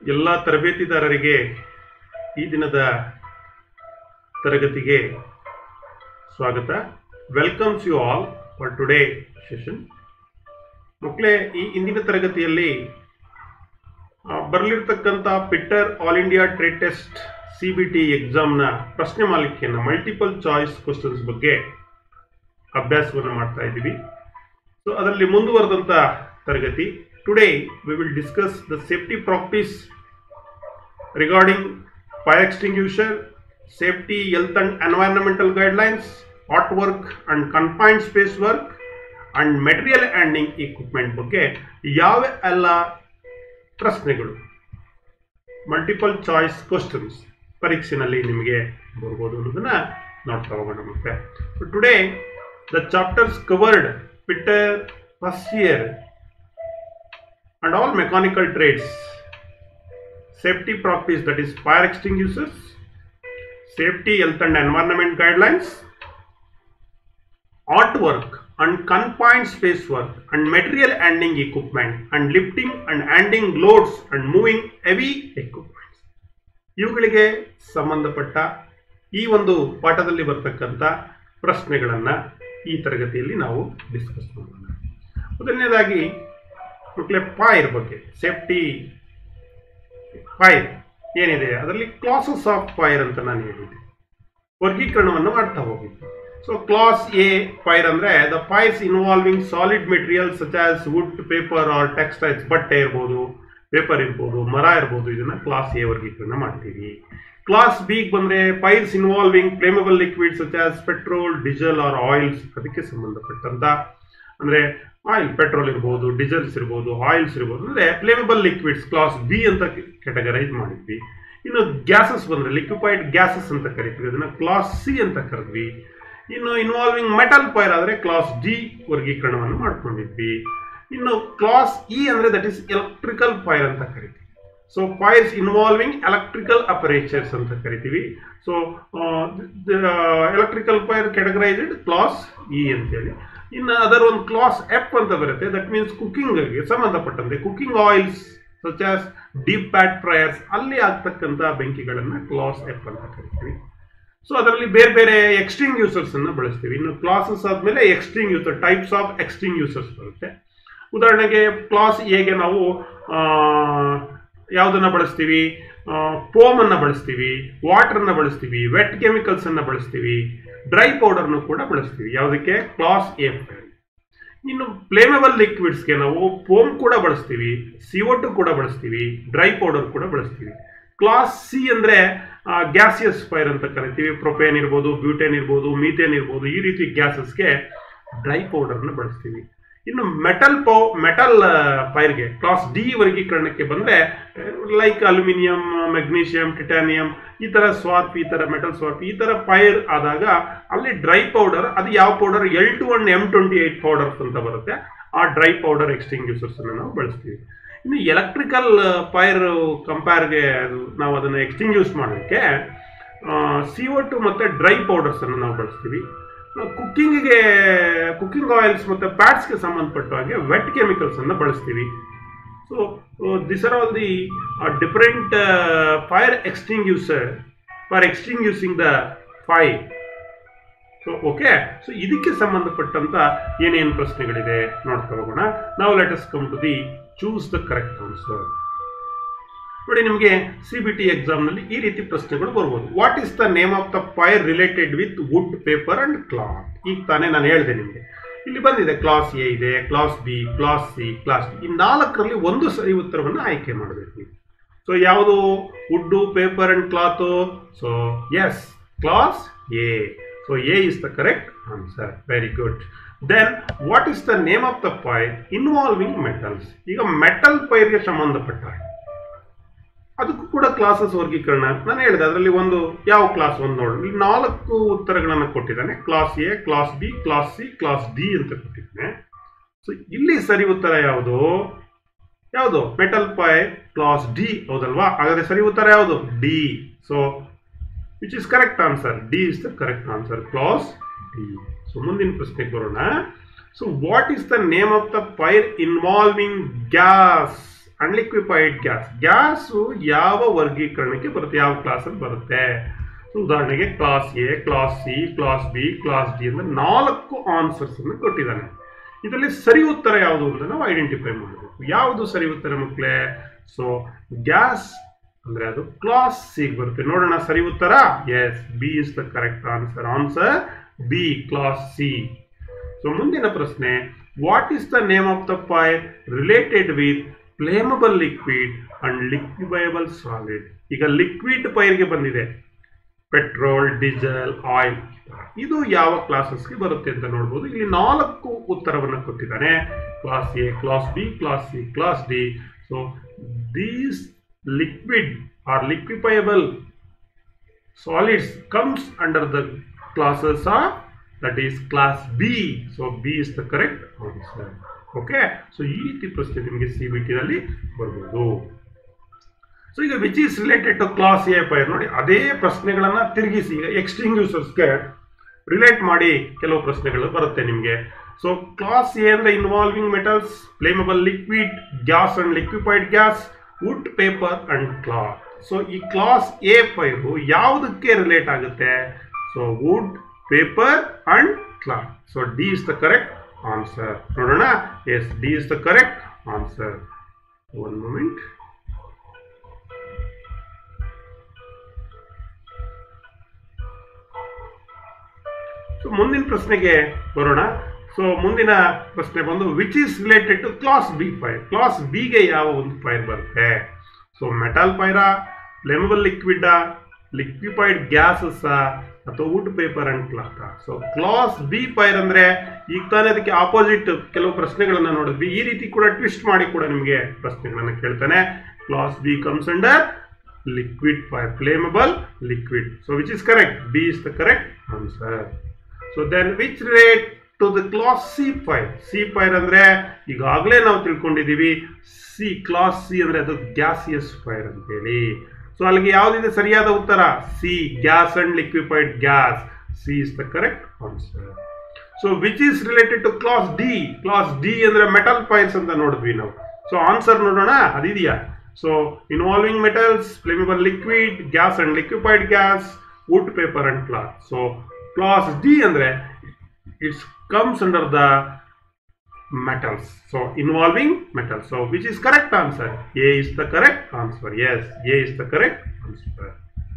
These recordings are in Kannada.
ಎಲ್ಲ ತರಬೇತಿದಾರರಿಗೆ ಈ ದಿನದ ತರಗತಿಗೆ ಸ್ವಾಗತ welcomes you all for today session ಮಕ್ಕಳೇ ಈ ಇಂದಿನ ತರಗತಿಯಲ್ಲಿ ಆ, ಬರಲಿರ್ತಕ್ಕಂಥ fitter all India trade test C B T ಎಕ್ಸಾಮ್ನ ಪ್ರಶ್ನೆ ಮಾಲಿಕೆಯನ್ನು ಮಲ್ಟಿಪಲ್ ಚಾಯ್ಸ್ ಕ್ವಶನ್ಸ್ ಬಗ್ಗೆ ಅಭ್ಯಾಸವನ್ನು ಮಾಡ್ತಾ ಇದ್ದೀವಿ ಸೊ ಅದರಲ್ಲಿ ಮುಂದುವರೆದಂಥ ತರಗತಿ today we will discuss the safety practice regarding fire extinguisher safety health and environmental guidelines hot work and confined space work and material handling equipment ಬಗ್ಗೆ ಯಾವ ಎಲ್ಲ ಪ್ರಶ್ನೆಗಳು ಮಲ್ಟಿಪಲ್ ಚಾಯ್ಸ್ ಕ್ವಶನ್ಸ್ ಪರೀಕ್ಷೆನಲ್ಲಿ ನಿಮಗೆ ಬರ್ಬೋದು ಅನ್ನೋದನ್ನ ನೋಡ್ತಾ ಹೋಗೋಣ ಮತ್ತೆ today the chapters covered fitter first year and all mechanical trades safety practice that is fire extinguishers safety health and environment guidelines artwork and confined space work and material handling equipment and lifting and handling loads and moving heavy equipment ಇವುಗಳಿಗೆ ಸಂಬಂಧಪಟ್ಟ ಈ ಒಂದು ಪಾಠದಲ್ಲಿ ಬರ್ತಕ್ಕಂಥ ಪ್ರಶ್ನೆಗಳನ್ನ ಈ ತರಗತಿಯಲ್ಲಿ ನಾವು ಡಿಸ್ಕಸ್ ಮಾಡೋಣ ಮೊದಲನೇದಾಗಿ ಮಕ್ಕಳೇ ಫೈರ್ ಬಗ್ಗೆ ಸೇಫ್ಟಿ ಫೈರ್ ಏನಿದೆ ಅದರಲ್ಲಿ ಕ್ಲಾಸಸ್ ಆಫ್ ಫೈರ್ ಅಂತ ನಾನು ಹೇಳಿದ್ದೆ ವರ್ಗೀಕರಣವನ್ನು ಮಾಡ್ತಾ ಹೋಗಿದ್ದೆ ಸೊ ಕ್ಲಾಸ್ ಎ ಫೈರ್ ಅಂದ್ರೆ the fires involving solid material such as wood paper or textiles ಬಟ್ಟೆ ಇರ್ಬೋದು ಪೇಪರ್ ಇರ್ಬೋದು ಮರ ಇರ್ಬೋದು ಇದನ್ನ ಕ್ಲಾಸ್ ಎ ವರ್ಗೀಕರಣ ಮಾಡ್ತೀವಿ ಕ್ಲಾಸ್ ಬಿ ಬಂದ್ರೆ fires involving flammable liquid such as petrol diesel or oils ಅದಕ್ಕೆ ಸಂಬಂಧಪಟ್ಟಂತ ಅಂದ್ರೆ ಆಯಿಲ್ ಪೆಟ್ರೋಲ್ ಇರ್ಬೋದು ಡೀಸೆಲ್ಸ್ ಇರ್ಬೋದು ಆಯಿಲ್ಸ್ ಇರ್ಬೋದು ಅಂದ್ರೆ ಫ್ಲೇಮಬಲ್ ಲಿಕ್ವಿಡ್ಸ್ ಕ್ಲಾಸ್ ಬಿ ಅಂತ ಕೆಟಗರೈಸ್ ಮಾಡಿದ್ವಿ ಇನ್ನು ಗ್ಯಾಸಸ್ ಬಂದ್ರೆ ಲಿಕ್ವಿಫೈಡ್ ಗ್ಯಾಸಸ್ ಅಂತ ಕರಿತೀವಿ ಅದನ್ನ ಕ್ಲಾಸ್ ಸಿ ಅಂತ ಕರೆದ್ವಿ ಇನ್ನು ಇನ್ವಾಲ್ವಿಂಗ್ ಮೆಟಲ್ ಫೈರ್ ಆದ್ರೆ ಕ್ಲಾಸ್ ಡಿ ವರ್ಗೀಕರಣವನ್ನು ಮಾಡ್ಕೊಂಡಿದ್ವಿ ಇನ್ನು ಕ್ಲಾಸ್ ಇ ಅಂದ್ರೆ ದಟ್ ಇಸ್ ಎಲೆಕ್ಟ್ರಿಕಲ್ ಫೈರ್ ಅಂತ ಕರಿತೀವಿ so fires involving electrical apparatus ಅಂತ ಕರಿತೀವಿ so electrical fire categorised class E ಅಂತೇಳಿ ಇನ್ನು ಅದರ ಒಂದು ಕ್ಲಾಸ್ ಎಫ್ ಅಂತ ಬರುತ್ತೆ ದಟ್ ಮೀನ್ಸ್ ಕುಕಿಂಗ್ಗೆ ಸಂಬಂಧಪಟ್ಟಂತೆ cooking oils such as deep fat fryers ಅಲ್ಲಿ ಆಗ್ತಕ್ಕಂಥ ಬೆಂಕಿಗಳನ್ನು ಕ್ಲಾಸ್ ಎಫ್ ಅಂತ ಕರಿತೀವಿ ಸೊ ಅದರಲ್ಲಿ ಬೇರೆ ಬೇರೆ ಎಕ್ಸ್ಟ್ರಿಂಗ್ ಯೂಸರ್ಸ್ ಅನ್ನ ಬಳಸ್ತೀವಿ ಇನ್ನು ಕ್ಲಾಸಸ್ ಆದ್ಮೇಲೆ extinguisher types of extinguishers ಬರುತ್ತೆ ಉದಾಹರಣೆಗೆ ಕ್ಲಾಸ್ ಎಗೆ ನಾವು ಆ, ಯಾವುದನ್ನ ಬಳಸ್ತೀವಿ ಫೋಮ್ ಅನ್ನ ಬಳಸ್ತೀವಿ ವಾಟರ್ ಅನ್ನ ಬಳಸ್ತೀವಿ ವೆಟ್ ಕೆಮಿಕಲ್ಸ್ ಅನ್ನ ಬಳಸ್ತೀವಿ ಡ್ರೈ ಪೌಡರ್ನು ಕೂಡ ಬಳಸ್ತೀವಿ ಯಾವುದಕ್ಕೆ ಕ್ಲಾಸ್ ಎ ಇನ್ನು ಫ್ಲೇಮಬಲ್ ಲಿಕ್ವಿಡ್ಸ್ಗೆ ನಾವು ಫೋಮ್ ಕೂಡ ಬಳಸ್ತೀವಿ ಸಿಒಟು ಕೂಡ ಬಳಸ್ತೀವಿ ಡ್ರೈ ಪೌಡರ್ ಕೂಡ ಬಳಸ್ತೀವಿ ಕ್ಲಾಸ್ ಸಿ ಅಂದ್ರೆ ಗ್ಯಾಸಿಯಸ್ ಫೈರ್ ಅಂತ ಕರಿತೀವಿ ಪ್ರೊಪೇನ್ ಇರ್ಬೋದು ಬ್ಯೂಟೇನ್ ಇರ್ಬೋದು ಮೀಥೇನ್ ಇರ್ಬೋದು ಈ ರೀತಿ ಗ್ಯಾಸಸ್ಗೆ ಡ್ರೈ ಪೌಡರ್ನ ಬಳಸ್ತೀವಿ ಇನ್ನು ಮೆಟಲ್ ಪೌ ಮೆಟಲ್ ಫೈರ್ಗೆ ಕ್ಲಾಸ್ ಡಿ ವರ್ಗೀಕರಣಕ್ಕೆ ಬಂದ್ರೆ ಲೈಕ್ ಅಲ್ಯೂಮಿನಿಯಂ ಮೆಗ್ನೀಷಿಯಂ ಟಿಟಾನಿಯಂ ಈ ತರ ಸ್ವಾರ್ಪ್ ಈ ತರ ಮೆಟಲ್ ಸ್ವಾರ್ಪ್ ಈ ತರ ಫೈರ್ ಆದಾಗ ಅಲ್ಲಿ ಡ್ರೈ ಪೌಡರ್ ಅದು ಯಾವ powder L two one M twenty eight powders ಅಂತ ಬರುತ್ತೆ ಆ ಡ್ರೈ ಪೌಡರ್ ಎಕ್ಸ್ಟಿಂಗ್ಯೂಸರ್ಸ್ ಅನ್ನು ನಾವು ಬಳಸ್ತೀವಿ ಇನ್ನು ಎಲೆಕ್ಟ್ರಿಕಲ್ ಫೈರ್ ಕಂಪೇರ್ಗೆ ಅದು ನಾವು ಅದನ್ನು ಎಕ್ಸ್ಟಿಂಗ್ಯೂಸ್ ಮಾಡಲಿಕ್ಕೆ ಸಿ ಒ ಟು ಮತ್ತು ಡ್ರೈ ಪೌಡರ್ಸ್ ಅನ್ನು ನಾವು ಬಳಸ್ತೀವಿ ಕುಕ್ಕಿಂಗಿಗೆ ಕುಕ್ಕಿಂಗ್ ಆಯಿಲ್ಸ್ ಮತ್ತು ಪ್ಯಾಟ್ಸ್ಗೆ ಸಂಬಂಧಪಟ್ಟ ಹಾಗೆ ವೆಟ್ ಕೆಮಿಕಲ್ಸ್ ಅನ್ನು ಬಳಸ್ತೀವಿ so this are all the different fire extinguisher for extinguishing the fire so okay so ಇದಕ್ಕೆ ಸಂಬಂಧಪಟ್ಟಂತ ಏನೇನು ಪ್ರಶ್ನೆಗಳಿದೆ ನೋಡ್ತಾ ಹೋಗೋಣ ನಾವು let's come to the choose the correct answer ನೋಡಿ ನಿಮಗೆ ಸಿ ಬಿ ಟಿ ಎಕ್ಸಾಮ್ನಲ್ಲಿ ಈ ರೀತಿ ಪ್ರಶ್ನೆಗಳು ಬರ್ಬೋದು what is the name of the fire related with wood paper and cloth ಈಗ ತಾನೇ ನಾನು ಹೇಳಿದೆ ನಿಮಗೆ ಇಲ್ಲಿ ಬಂದಿದೆ ಕ್ಲಾಸ್ ಎ ಇದೆ class B class C class D ಈ ನಾಲ್ಕರಲ್ಲಿ ಒಂದು ಸರಿ ಉತ್ತರವನ್ನು ಆಯ್ಕೆ ಮಾಡಬೇಕು ನೀವು ಸೊ ಯಾವುದು wood paper and cloth so yes class A so A is the correct answer very good then what is the name of the fire involving metals ಈಗ ಮೆಟಲ್ ಫೈರ್ಗೆ ಸಂಬಂಧಪಟ್ಟ ಹಾಗೆ ಅದಕ್ಕೂ ಕೂಡ ಕ್ಲಾಸಸ್ ವರ್ಗೀಕರಣ ನಾನು ಹೇಳಿದೆ ಅದರಲ್ಲಿ ಒಂದು ಯಾವ ಕ್ಲಾಸ್ ಒಂದು ನೋಡಿ ಇಲ್ಲಿ ನಾಲ್ಕು ಉತ್ತರಗಳನ್ನು ಕೊಟ್ಟಿದ್ದಾನೆ class A class B class C class D ಅಂತ ಕೊಟ್ಟಿದ್ದಾನೆ ಸೊ ಇಲ್ಲಿ ಸರಿ ಉತ್ತರ ಯಾವುದು ಯಾವುದು ಮೆಟಲ್ ಪೈಪ್ ಕ್ಲಾಸ್ ಡಿ ಹೌದಲ್ವಾ ಹಾಗಾದ್ರೆ ಸರಿ ಉತ್ತರ ಯಾವುದು D so which is correct answer D is the correct answer class D so ಮುಂದಿನ ಪ್ರಶ್ನೆಗೆ ಬರೋಣ so what is the name of the fire involving gas and liquefied gas gas ಯಾವ ವರ್ಗೀಕರಣಕ್ಕೆ ಬರುತ್ತೆ ಯಾವ ಕ್ಲಾಸಲ್ಲಿ ಬರುತ್ತೆ ಸೊ ಉದಾಹರಣೆಗೆ class A class C class B class D ಅಂತ ನಾಲ್ಕು ಆನ್ಸರ್ಸ್ ಅನ್ನು ಕೊಟ್ಟಿದ್ದಾನೆ ಇದರಲ್ಲಿ ಸರಿ ಉತ್ತರ ಯಾವುದು ಅಂತ ನಾವು ಐಡೆಂಟಿಫೈ ಮಾಡಬೇಕು ಯಾವುದು ಸರಿ ಉತ್ತರ ಮಕ್ಕಳೇ ಸೊ ಗ್ಯಾಸ್ ಅಂದ್ರೆ ಅದು ಕ್ಲಾಸ್ ಸಿ ಬರುತ್ತೆ ನೋಡೋಣ ಸರಿ ಉತ್ತರ yes B is the correct answer answer B class C so ಮುಂದಿನ ಪ್ರಶ್ನೆ what is the name of the fire related with flammable liquid and liquefiable solid ಈಗ ಲಿಕ್ವಿಡ್ ಪೈರ್ಗೆ ಬಂದಿದೆ ಪೆಟ್ರೋಲ್ ಡೀಸೆಲ್ ಆಯಿಲ್ ಇದು ಯಾವ ಕ್ಲಾಸಸ್ಗೆ ಬರುತ್ತೆ ಅಂತ ನೋಡ್ಬೋದು ಇಲ್ಲಿ ನಾಲ್ಕು ಉತ್ತರವನ್ನು ಕೊಟ್ಟಿದ್ದಾನೆ class A class B class C class D so these liquid or liquefiable solids comes under the classes of that is class B. So B is the correct answer. Okay so ಈ ರೀತಿ ಪ್ರಶ್ನೆ ನಿಮಗೆ ಸಿ ಬಿ ಟಿನಲ್ಲಿ ಬರ್ಬೋದು ಸೊ ಈಗ which is related to class A fire ನೋಡಿ ಅದೇ ಪ್ರಶ್ನೆಗಳನ್ನ ತಿರುಗಿಸಿ ಈಗ ಎಕ್ಸ್ಟಿಂಗ್ಯೂಸರ್ಸ್ಗೆ ರಿಲೇಟ್ ಮಾಡಿ ಕೆಲವು ಪ್ರಶ್ನೆಗಳು ಬರುತ್ತೆ ನಿಮಗೆ ಸೊ ಕ್ಲಾಸ್ ಎ ಅಂದ್ರೆ involving metals flammable liquid gas and liquefied gas wood paper and cloth so ಈ ಕ್ಲಾಸ್ ಎ ಫೈವ್ ಯಾವುದಕ್ಕೆ ರಿಲೇಟ್ ಆಗುತ್ತೆ so wood paper and cloth so D is the correct answer ನೋಡೋಣ yes D is the correct answer one moment so ಮುಂದಿನ ಪ್ರಶ್ನೆಗೆ ಬರೋಣ ಸೊ ಮುಂದಿನ ಪ್ರಶ್ನೆ ಬಂದು which is related to class B fire class ಬಿಗೆ ಯಾವ ಒಂದು ಫೈರ್ ಬರುತ್ತೆ ಸೊ ಮೆಟಲ್ ಫೈರಾ ಫ್ಲೇಮಬಲ್ ಲಿಕ್ವಿಡ್ ಲಿಕ್ವಿಫೈಡ್ ಗ್ಯಾಸಸ್ ಅಥವಾ wood paper and cloth so class B fire ಅಂದ್ರೆ ಈಗ ತಾನೇ ಅದಕ್ಕೆ ಆಪೋಸಿಟ್ ಕೆಲವು ಪ್ರಶ್ನೆಗಳನ್ನ ನೋಡಿದ್ವಿ ಈ ರೀತಿ ಕೂಡ ಟ್ವಿಸ್ಟ್ ಮಾಡಿ ಕೂಡ ನಿಮಗೆ ಪ್ರಶ್ನೆಗಳನ್ನ ಕೇಳ್ತಾನೆ class B comes under liquid fire flammable liquid so which is correct b is the correct answer so then which relate to the class c fire c fire ಅಂದ್ರೆ ಈಗಾಗಲೇ ನಾವು ತಿಳ್ಕೊಂಡಿದ್ದೀವಿ ಸಿ ಕ್ಲಾಸ್ ಸಿ ಅಂದ್ರೆ ಅದು ಗ್ಯಾಸಿಯಸ್ ಫೈರ್ ಅಂತೇಳಿ ಸೊ ಅಲ್ಲಿಗೆ ಯಾವ್ದಿದೆ ಸರಿಯಾದ ಉತ್ತರ C gas and liquefied gas C is the correct answer so which is related to class D class D ಅಂದ್ರೆ ಮೆಟಲ್ ಫೈರ್ಸ್ ಅಂತ ನೋಡಿದ್ವಿ ನಾವು ಸೊ ಆನ್ಸರ್ ನೋಡೋಣ ಅದಿದೆಯಾ so involving metals flammable liquid gas and liquefied gas wood paper and cloth so class D ಅಂದ್ರೆ it's comes under the metals so involving metals so which is correct answer a is the correct answer yes a is the correct answer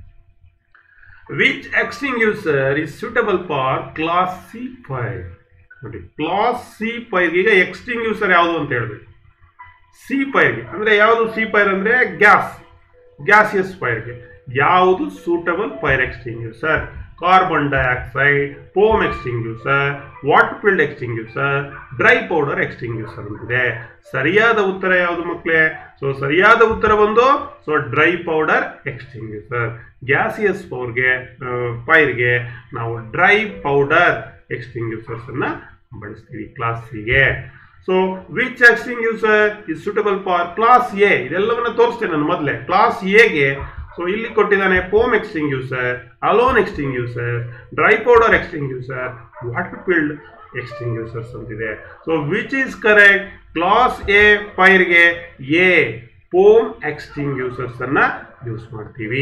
which extinguisher is suitable for class c fire ನೋಡಿ ಕ್ಲಾಸ್ ಸಿ ಫೈರ್ ಈಗ ಎಕ್ಸ್ಟಿಂಗ್ಯೂಸರ್ ಯಾವುದು ಅಂತ ಹೇಳ್ಬೇಕು ಸಿ ಫೈರ್ಗೆ ಅಂದ್ರೆ ಯಾವುದು ಸಿ ಫೈರ್ ಅಂದ್ರೆ ಗ್ಯಾಸ್ ಗ್ಯಾಸಿಯಸ್ ಫೈರ್ಗೆ ಯಾವುದು suitable fire extinguisher carbon dioxide foam extinguisher water filled extinguisher dry powder extinguisher ಅಂತಿದೆ ಸರಿಯಾದ ಉತ್ತರ ಯಾವುದು ಮಕ್ಕಳೇ ಸೊ ಸರಿಯಾದ ಉತ್ತರ ಬಂದು so dry powder extinguisher gaseous ಪವರ್ಗೆ ಫೈರ್ಗೆ ನಾವು ಡ್ರೈ ಪೌಡರ್ ಎಕ್ಸ್ಟಿಂಗ್ಯೂಸರ್ಸ್ ಅನ್ನ ಬಳಸ್ತೀವಿ ಕ್ಲಾಸ್ ಸಿಗೆ so which extinguisher is suitable for class A ಇದೆಲ್ಲವನ್ನ ತೋರಿಸ್ತೇನೆ ನಾನು ಮೊದಲೇ ಕ್ಲಾಸ್ ಎಗೆ ಸೊ ಇಲ್ಲಿ ಕೊಟ್ಟಿದ್ದಾನೆ foam extinguisher halon extinguisher dry powder extinguisher water filled extinguishers ಅಂತಿದೆ so which is correct class A ಫೈರ್ಗೆ ಎ ಫೋಮ್ ಎಕ್ಸ್ಟಿಂಗ್ಯೂಸರ್ಸ್ ಅನ್ನ ಯೂಸ್ ಮಾಡ್ತೀವಿ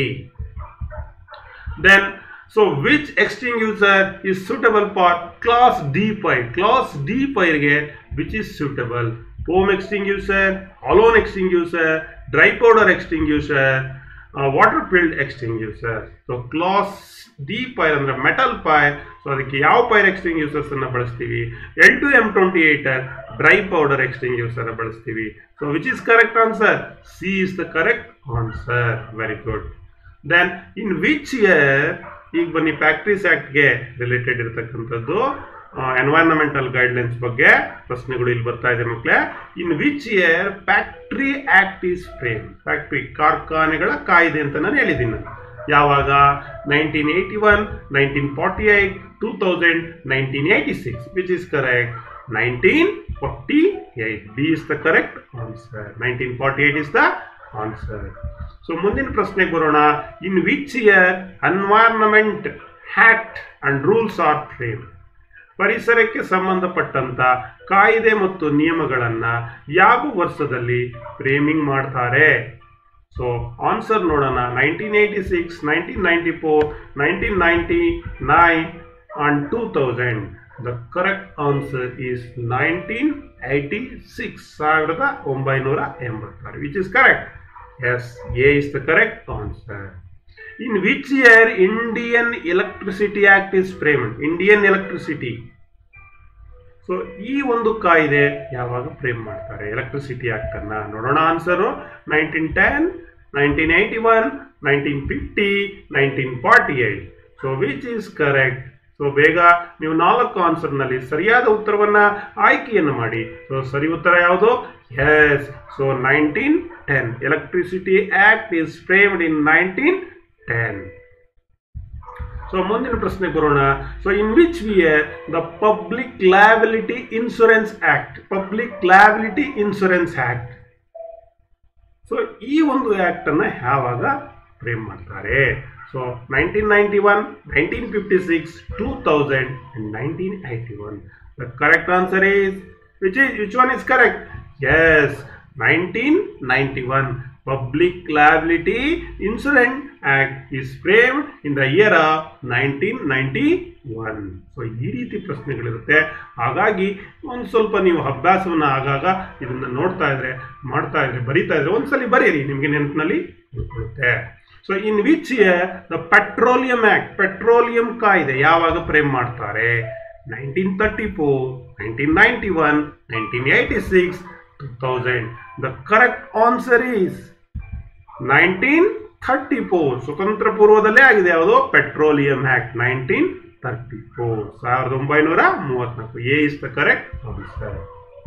then so which extinguisher is suitable for class D fire class D ಫೈರ್ಗೆ which is suitable foam extinguisher halon extinguisher dry powder extinguisher water filled extinguisher so class D fire ಅಂದ್ರೆ ಮೆಟಲ್ ಫೈರ್ ಸೊ ಅದಕ್ಕೆ ಯಾವ ಫೈರ್ ಎಕ್ಸ್ಟಿಂಗ್ಯೂಸರ್ಸ್ ಅನ್ನ ಬಳಸ್ತೀವಿ ಎಲ್ ಟು ಎಂ ಟ್ವೆಂಟಿ ಏಟರ್ ಡ್ರೈ ಪೌಡರ್ ಎಕ್ಸ್ಟಿಂಗ್ಯೂಸರ್ ಬಳಸ್ತೀವಿ so which is correct answer C is the correct answer very good then in which year ಈಗ ಬನ್ನಿ ಫ್ಯಾಕ್ಟ್ರೀಸ್ ಆಕ್ಟ್ಗೆ ರಿಲೇಟೆಡ್ ಇರತಕ್ಕಂಥದ್ದು ಎನ್ವೈರನ್ಮೆಂಟಲ್ ಗೈಡ್ಲೈನ್ಸ್ ಬಗ್ಗೆ ಪ್ರಶ್ನೆಗಳು ಇಲ್ಲಿ ಬರ್ತಾ ಇದೆ ಮಕ್ಕಳೇ in which year factory act is frame factory ಕಾರ್ಖಾನೆಗಳ ಕಾಯ್ದೆ ಅಂತ ನಾನು ಹೇಳಿದ್ದೀನಿ ನಾನು ಯಾವಾಗ nineteen eighty one nineteen forty eight two thousand nineteen eighty six which is correct nineteen forty eight B is the correct answer nineteen forty eight is the answer so ಮುಂದಿನ ಪ್ರಶ್ನೆಗೆ ಬರೋಣ in which year environment act and rules are frame ಪರಿಸರಕ್ಕೆ ಸಂಬಂಧಪಟ್ಟಂತ ಕಾಯ್ದೆ ಮತ್ತು ನಿಯಮಗಳನ್ನ ಯಾವ ವರ್ಷದಲ್ಲಿ ಫ್ರೇಮಿಂಗ್ ಮಾಡ್ತಾರೆ ಸೊ ಆನ್ಸರ್ ನೋಡೋಣ nineteen eighty six nineteen ninety four nineteen ninety nine and two thousand the correct answer is nineteen eighty six ಸಾವಿರದ ಒಂಬೈನೂರ ಎಂಬತ್ತಾರು which is correct yes A is the correct answer in which year Indian electricity act is framed Indian electricity so ಈ ಒಂದು ಕಾಯ್ದೆ ಯಾವಾಗ ಫ್ರೇಮ್ ಮಾಡ್ತಾರೆ ಎಲೆಕ್ಟ್ರಿಸಿಟಿ ಆಕ್ಟ್ ಅನ್ನ ನೋಡೋಣ answer nineteen ten nineteen eighty one nineteen fifty nineteen forty eight so which is correct so ಬೇಗ ನೀವು ನಾಲ್ಕು ಆನ್ಸರ್ನಲ್ಲಿ ಸರಿಯಾದ ಉತ್ತರವನ್ನ ಆಯ್ಕೆಯನ್ನು ಮಾಡಿ ಸೊ ಸರಿ ಉತ್ತರ ಯಾವುದು yes so nineteen ten electricity act is framed in nineteen ten so ಮುಂದಿನ ಪ್ರಶ್ನೆ ಬರೋಣ so in which year the public liability insurance act public liability insurance act so ಈ ಒಂದು ಆಕ್ಟ್ ಅನ್ನ ಯಾವಾಗ ಫ್ರೇಮ್ ಮಾಡ್ತಾರೆ so nineteen ninety one nineteen fifty six two thousand and nineteen eighty one the correct answer is which is which one is correct yes nineteen ninety one public liability insurance act is framed in the year of nineteen ninety one so ಈ ರೀತಿ ಪ್ರಶ್ನೆಗಳಿರುತ್ತೆ ಹಾಗಾಗಿ ಒಂದು ಸ್ವಲ್ಪ ನೀವು ಅಭ್ಯಾಸವನ್ನು ಆಗಾಗ ಇದನ್ನ ನೋಡ್ತಾ ಇದ್ರೆ ಮಾಡ್ತಾ ಇದ್ರೆ ಬರೀತಾ ಇದ್ರೆ ಒಂದ್ಸಲಿ ಬರೀರಿ ನಿಮಗೆ ನೆನಪಿನಲ್ಲಿ ಉಳ್ಕೊಳ್ಳುತ್ತೆ so in which year the petroleum act petroleum ಕಾಯ್ದೆ ಯಾವಾಗ ಫ್ರೇಮ್ ಮಾಡ್ತಾರೆ nineteen thirty four nineteen ninety one nineteen eighty six two thousand the correct answer is nineteen thirty four ಸ್ವತಂತ್ರ ಪೂರ್ವದಲ್ಲೇ ಆಗಿದೆ ಯಾವುದು petroleum act nineteen thirty four ಸಾವಿರದ ಒಂಬೈನೂರ ಮೂವತ್ನಾಲ್ಕು A is the correct answer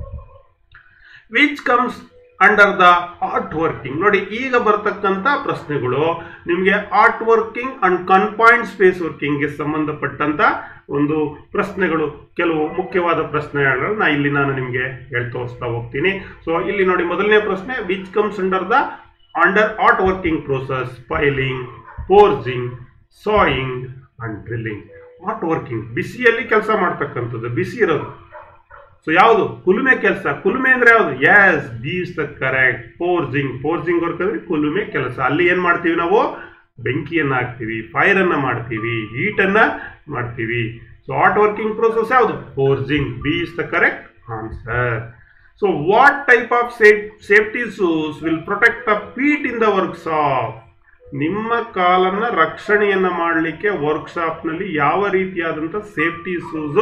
which comes under the hot working ನೋಡಿ ಈಗ ಬರ್ತಕ್ಕಂಥ ಪ್ರಶ್ನೆಗಳು ನಿಮಗೆ hot working and confined space ವರ್ಕಿಂಗ್ಗೆ ಸಂಬಂಧಪಟ್ಟಂತ ಒಂದು ಪ್ರಶ್ನೆಗಳು ಕೆಲವು ಮುಖ್ಯವಾದ ಪ್ರಶ್ನೆಗಳು ನಾ ಇಲ್ಲಿ ನಾನು ನಿಮಗೆ ಹೇಳಿ ತೋರಿಸ್ತಾ ಹೋಗ್ತೀನಿ ಸೊ ಇಲ್ಲಿ ನೋಡಿ ಮೊದಲನೇ ಪ್ರಶ್ನೆ which comes under the under hot working process filing forging sawing and drilling hot working ಬಿಸಿಯಲ್ಲಿ ಕೆಲಸ ಮಾಡ್ತಕ್ಕಂಥದ್ದು ಬಿಸಿ ಇರೋದು ಸೊ ಯಾವುದು ಕುಲುಮೆ ಕೆಲಸ ಕುಲುಮೆ ಅಂದ್ರೆ ಯಾವುದು yes these the correct forging forging work ಅಂದ್ರೆ ಕುಲುಮೆ ಕೆಲಸ ಅಲ್ಲಿ ಏನ್ ಮಾಡ್ತೀವಿ ನಾವು ಬೆಂಕಿಯನ್ನ ಹಾಕ್ತೀವಿ ಫೈರ್ ಅನ್ನ ಮಾಡ್ತೀವಿ ಹೀಟ್ ಅನ್ನ ಮಾಡ್ತೀವಿ ಸೊ ಆರ್ಟ್ ವರ್ಕಿಂಗ್ ಪ್ರೋಸೆಸ್ ಯಾವುದು forging B is the correct answer so what type of safe safety shoes will protect the feet in the workshop ನಿಮ್ಮ ಕಾಲನ್ನ ರಕ್ಷಣೆಯನ್ನ ಮಾಡಲಿಕ್ಕೆ ವರ್ಕ್ಶಾಪ್ನಲ್ಲಿ ಯಾವ ರೀತಿಯಾದಂಥ ಸೇಫ್ಟಿ ಶೂಸು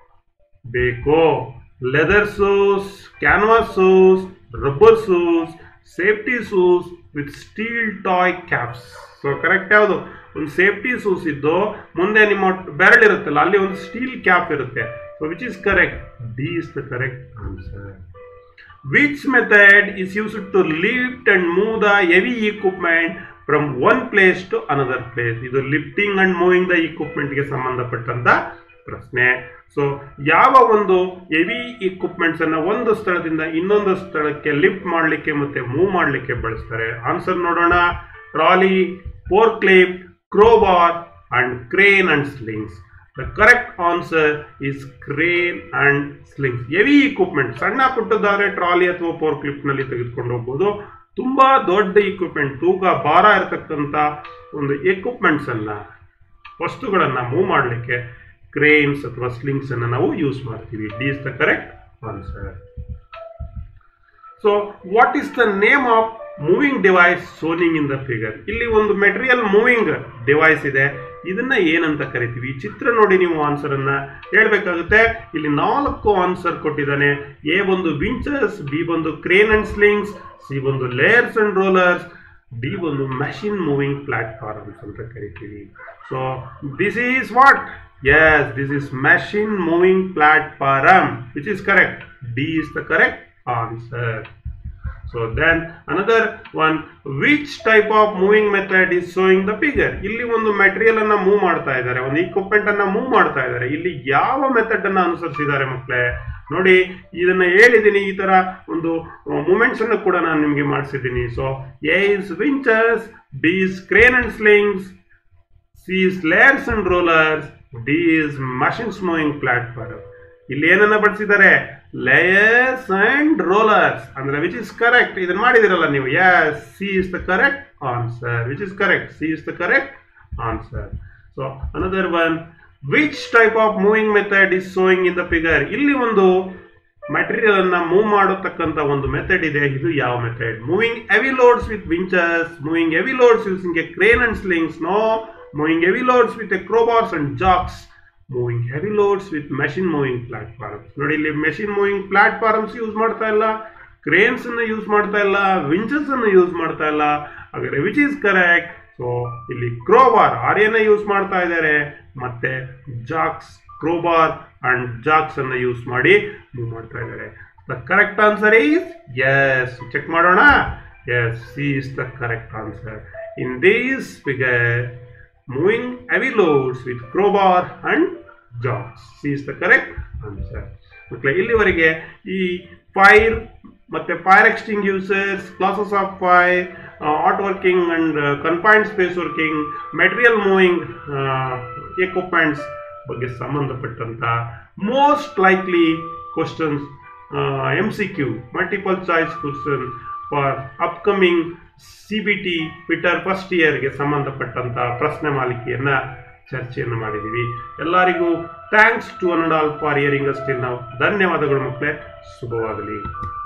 ಬೇಕೋ leather shoes canvas shoes rubber shoes safety shoes with steel toe caps so correct ಯಾವುದು ಒಂದು ಸೇಫ್ಟಿ ಶೂಸ್ ಇದ್ದು ಮುಂದೆ ನಿಮ್ಮ ಬೆರಳಿರುತ್ತಲ್ಲ ಅಲ್ಲಿ ಒಂದು ಸ್ಟೀಲ್ ಕ್ಯಾಪ್ ಇರುತ್ತೆ so which is correct D is the correct answer which method is used to lift and move the heavy equipment from one place to another place ಇದು ಲಿಫ್ಟಿಂಗ್ ಅಂಡ್ ಮೂವಿಂಗ್ ದ ಇಕ್ವಿಪ್ಮೆಂಟ್ಗೆ ಸಂಬಂಧಪಟ್ಟಂತ ಪ್ರಶ್ನೆ ಸೊ ಯಾವ ಒಂದು ಹೆವಿ ಇಕ್ವಿಪ್ಮೆಂಟ್ಸ್ ಅನ್ನ ಒಂದು ಸ್ಥಳದಿಂದ ಇನ್ನೊಂದು ಸ್ಥಳಕ್ಕೆ ಲಿಫ್ಟ್ ಮಾಡಲಿಕ್ಕೆ ಮತ್ತೆ ಮೂವ್ ಮಾಡಲಿಕ್ಕೆ ಬಳಸ್ತಾರೆ ಆನ್ಸರ್ ನೋಡೋಣ ಟ್ರಾಲಿ ಫೋರ್ ಕ್ಲಿಪ್ crowbar and crane and slings the correct answer is crane and slings heavy equipment ಸಣ್ಣ ಪುಟ್ಟದಾದ್ರೆ ಟ್ರಾಲಿ ಅಥವಾ ಫೋರ್ ಕ್ಲಿಪ್ ನಲ್ಲಿ ತೆಗೆದುಕೊಂಡು ಹೋಗ್ಬೋದು ತುಂಬಾ ದೊಡ್ಡ ಇಕ್ವಿಪ್ಮೆಂಟ್ ತೂಕ ಭಾರ ಇರತಕ್ಕಂತ ಒಂದು ಎಕ್ವಿಪ್ಮೆಂಟ್ಸ್ ಅನ್ನ ವಸ್ತುಗಳನ್ನ ಮೂವ್ ಮಾಡಲಿಕ್ಕೆ ಕ್ರೇನ್ಸ್ ಅಥವಾ ಸ್ಲಿಂಗ್ಸ್ ಅನ್ನ ನಾವು ಯೂಸ್ ಮಾಡ್ತೀವಿ D is the correct answer so what is the name of moving device showing in the figure ಇಲ್ಲಿ ಒಂದು ಮೆಟೀರಿಯಲ್ ಮೂವಿಂಗ್ ಡಿವೈಸ್ ಇದೆ ಇದನ್ನ ಏನಂತ ಕರಿತೀವಿ ಈ ಚಿತ್ರ ನೋಡಿ ನೀವು ಆನ್ಸರ್ ಅನ್ನ ಹೇಳ್ಬೇಕಾಗುತ್ತೆ ಇಲ್ಲಿ ನಾಲ್ಕು ಆನ್ಸರ್ ಕೊಟ್ಟಿದ್ದಾನೆ ಎ ಒಂದು ವಿಂಚರ್ಸ್ ಬಿ ಬಂದು ಕ್ರೇನ್ ಅಂಡ್ ಸ್ಲಿಂಗ್ಸ್ ಸಿ ಬಂದು ಲೇಯರ್ಸ್ ಅಂಡ್ ರೋಲರ್ಸ್ ಡಿ ಒಂದು ಮೆಷಿನ್ ಮೂವಿಂಗ್ ಪ್ಲಾಟ್ಫಾರ್ಮ್ಸ್ ಅಂತ ಕರಿತೀವಿ so this is what yes this is machine moving platform which is correct D is the correct answer so then another one which type of moving method is showing the figure ಇಲ್ಲಿ ಒಂದು ಮೆಟೀರಿಯಲ್ ಅನ್ನ ಮೂವ್ ಮಾಡ್ತಾ ಇದ್ದಾರೆ ಒಂದು ಇಕ್ವಿಪ್ಮೆಂಟ್ ಅನ್ನ ಮೂವ್ ಮಾಡ್ತಾ ಇದ್ದಾರೆ ಇಲ್ಲಿ ಯಾವ ಮೆಥಡ್ ಅನ್ನ ಅನುಸರಿಸಿದ್ದಾರೆ ಮಕ್ಕಳೇ ನೋಡಿ ಇದನ್ನ ಹೇಳಿದ್ದೀನಿ ಈ ತರ ಒಂದು ಮೂಮೆಂಟ್ಸ್ ಅನ್ನು ಕೂಡ ನಾನು ನಿಮಗೆ ಮಾಡಿಸಿದ್ದೀನಿ so A is winches B is crane and slings C is layers and rollers D is machines moving platform ಇಲ್ಲಿ ಏನನ್ನ ಬಳಸಿದ್ದಾರೆ ಲೇಯರ್ಸ್ ಅಂಡ್ ರೋಲರ್ಸ್ ಅಂದ್ರೆ ವಿಚ್ ಇಸ್ ಕರೆಕ್ಟ್ ಇದನ್ನ ಮಾಡಿದಿರಲ್ಲ ನೀವು yes C is the correct answer which is correct C is the correct answer so another one which type of moving method is showing in the figure ಇಲ್ಲಿ ಒಂದು ಮೆಟೀರಿಯಲ್ ಅನ್ನ ಮೂವ್ ಮಾಡತಕ್ಕಂತ ಒಂದು ಮೆಥಡ್ ಇದೆ ಇದು ಯಾವ method moving heavy loads with winches moving heavy loads using a crane and slings no moving heavy loads with a crowbars and jacks moving heavy loads with machine moving platforms ನೋಡಿ ಇಲ್ಲಿ ಮೆಷಿನ್ ಮೂವಿಂಗ್ ಪ್ಲಾಟ್ಫಾರ್ಮ್ಸ್ ಯೂಸ್ ಮಾಡ್ತಾ ಇಲ್ಲ ಕ್ರೇನ್ಸ್ ಅನ್ನು ಯೂಸ್ ಮಾಡ್ತಾ ಇಲ್ಲ ವಿಂಚಸ್ ಅನ್ನು ಯೂಸ್ ಮಾಡ್ತಾ ಇಲ್ಲ ಹಾಗಾದ್ರೆ ವಿಚ್ ಈಸ್ ಕರೆಕ್ಟ್ ಸೊ ಇಲ್ಲಿ ಕ್ರೋಬಾರ್ ಆರ್ಯನ ಯೂಸ್ ಮಾಡ್ತಾ ಇದ್ದಾರೆ ಮತ್ತೆ ಜಾಕ್ಸ್ ಕ್ರೋಬಾರ್ ಅಂಡ್ ಜಾಕ್ಸ್ ಅನ್ನ ಯೂಸ್ ಮಾಡಿ ಮೂವ್ ಮಾಡ್ತಾ ಇದ್ದಾರೆ the correct answer is yes check ಮಾಡೋಣ yes C is the correct answer in this figure moving heavy loads with crowbar and jobs. C is the correct answer. ಮಕ್ಕಳೇ ಇಲ್ಲಿವರೆಗೆ ಈ ಫೈರ್ ಮತ್ತೆ fire extinguishers classes of fire hot working and confined space working material moving equipments ಬಗ್ಗೆ ಸಂಬಂಧಪಟ್ಟಂತ most likely questions M C Q multiple choice question for upcoming C B T fitter first ಇಯರ್ಗೆ ಸಂಬಂಧಪಟ್ಟಂತ ಪ್ರಶ್ನೆ ಮಾಲಿಕೆಯನ್ನ ಚರ್ಚೆಯನ್ನು ಮಾಡಿದ್ದೀವಿ ಎಲ್ಲರಿಗೂ ಥ್ಯಾಂಕ್ಸ್ ಟು ಅನ್ ಆಲ್ ಫಾರ್ ಇಯರಿಂಗ್ ಅಸ್ಟಿಲ್ ನಾವು ಧನ್ಯವಾದಗಳು ಮಕ್ಕಳೇ ಶುಭವಾಗಲಿ